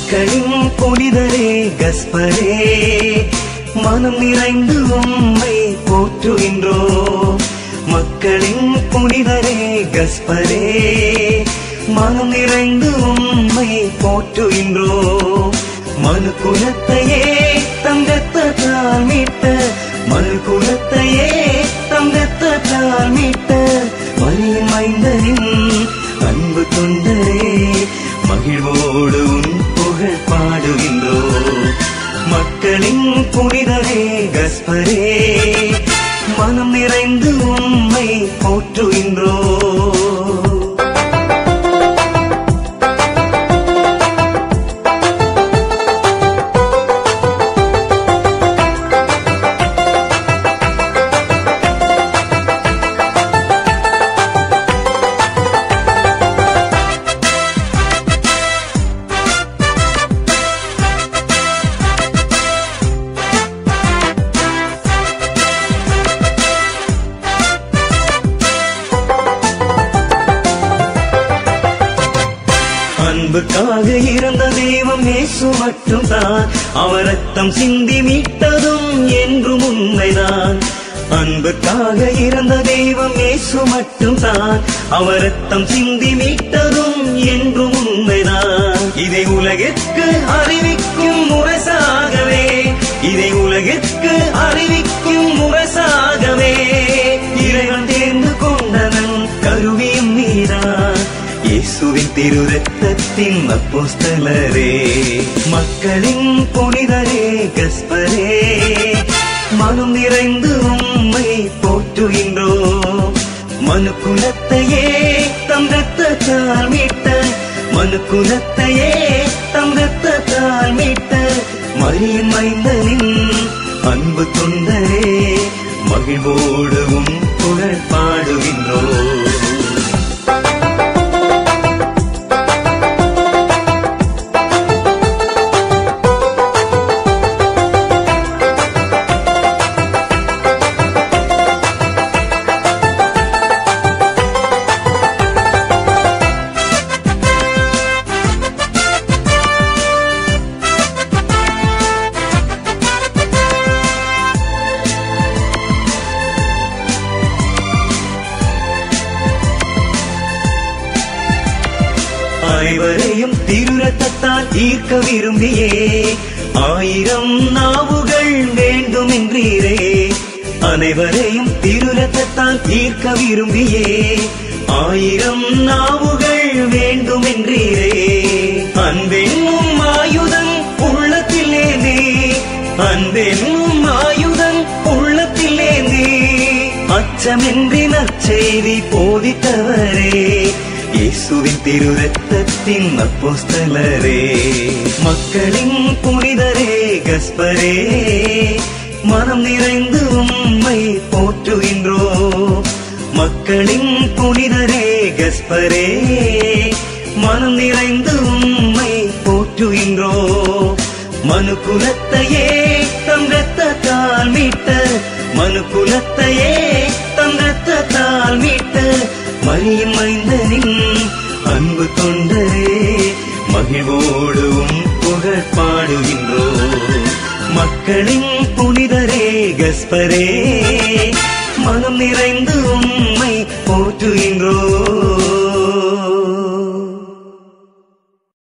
மக்களின் புனிதரே கஸ்பரே மனம் நிறைந்து உம்மை போற்றுகின்றோ மக்களின் புனிதரே கஸ்பரே மனம் நிறைந்து உம்மை போற்றுகின்றோ மனு குலத்தையே தங்கத்தால் மீட்ட மனு குலத்தையே தங்கத்தால் மீட்ட மரியின் மைந்தரின் அன்பு தொண்டரே மகிழ்வோடு உன் புகழ் பாடுகின்றோ மக்களின் புனிதரே கஸ்பரே மனம் நிறைந்து உம்மை போற்றுகின்றோ அன்புக்காக இறந்த தெய்வம் இயேசு மட்டும்தான் அவர் ரத்தம் சிந்தி மீட்டதும் என்றும் உண்மைதான் அன்புக்காக இறந்த தெய்வம் இயேசு மட்டும்தான் அவர் ரத்தம் சிந்தி மீட்டதும் என்றும் உண்மைதான் இதை உலகிற்கு அறிவிக்கும் முரசாகவே இதை உலகிற்கு அறிவிக்கும் முரசாகவே இறைவன் தேர்ந்து கொண்டவன் கருவியும் நீதான் இயேசுவின் திரு ரத்தத்தின் அப்போஸ்தலரே மக்களின் புனிதரே கஸ்பரே மனம் நிறைந்து உம்மை போற்றுகின்றோ மனு குலத்தையே தம் ரத்தத்தால் மீட்ட மனு குலத்தையே தம் ரத்தத்தால் மீட்ட மரியின் மைந்தனின் அன்பு தொண்டரே மகிழ்வோடு உம் புகழ் பாடுகின்றோ அனைவரையும் திருரத்தத்தால் ஈர்க்க விரும்பியே ஆயிரம் நாவுகள் வேண்டும் என்றீரே அனைவரையும் திருரத்தத்தால் ஈர்க்க விரும்பியே ஆயிரம் நாவுகள் வேண்டும் என்றீரே அன்பென்னும் ஆயுதம் உள்ளத்தில் ஏந்தி அன்பென்னும் ஆயுதம் உள்ளத்தில் ஏந்தி அச்சமின்றி நற்செய்தி போதித்தவரே இயேசுவின் திரு ரத்தத்தின் அப்போஸ்தலரே மக்களின் புனிதரே கஸ்பரே மனம் நிறைந்து உம்மை போற்றுகின்றோ மக்களின் புனிதரே கஸ்பரே மனம் நிறைந்து உம்மை போற்றுகின்றோ மனு குலத்தையே தம் ரத்தத்தால் மீட்ட மனு குலத்தையே தம் ரத்தத்தால் மீட்ட மரியின் மைந்தனின் அன்பு தொண்டரே மகிழ்வோடு உம் புகழ் பாடுகின்றோ மக்களின் புனிதரே கஸ்பரே மனம் நிறைந்து உம்மை போற்றுகின்றோ